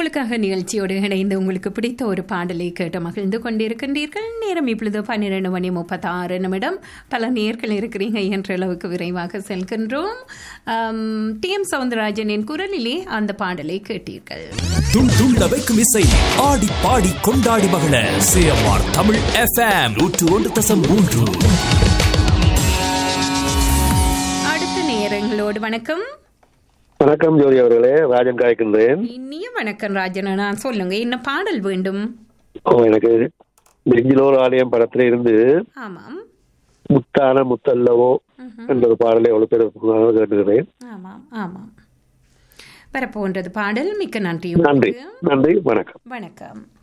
உங்களுக்காக நிகழ்ச்சியோடு இணைந்து உங்களுக்கு பிடித்த ஒரு பாடலை கேட்டு மகிழ்ந்து கொண்டிருக்கின்றீர்கள் நேரம் இப்பொழுது பன்னிரண்டு மணி முப்பத்தாறு நிமிடம் பல நேர்கள் இருக்கிறீங்க என்ற அளவுக்கு விரைவாக செல்கின்றோம் டி எம் சவுந்தரராஜனின் குரலிலே அந்த பாடலை கேட்டீர்கள் துள் துள்ள வைக்கும் இசை ஆடி பாடி கொண்டாடி மகள சிஎம்ஆர் தமிழ் எஃப்எம் நூற்று ஒன்று தசம் மூன்று அடுத்த நேரங்களோடு வணக்கம் வணக்கம் ஜோதி அவர்களே ராஜன் காய்க்கின்றேன் இனிய வணக்கம் ராஜனா நான் சொல்லுங்க என்ன பாடல் வேண்டும் ஓ, எனக்கு நெஞ்சிலோர் ஆலயம் படத்துல இருந்து ஆமாம் முத்தான முத்தல்லவோ என்ற ஒரு பாடலை எவ்வளவு பேர் கேட்டுக்கிறேன் ஆமாம் ஆமாம் வரப்போன்றது பாடல் மிக்க நன்றி நன்றி உங்களுக்கு. நன்றி வணக்கம் வணக்கம்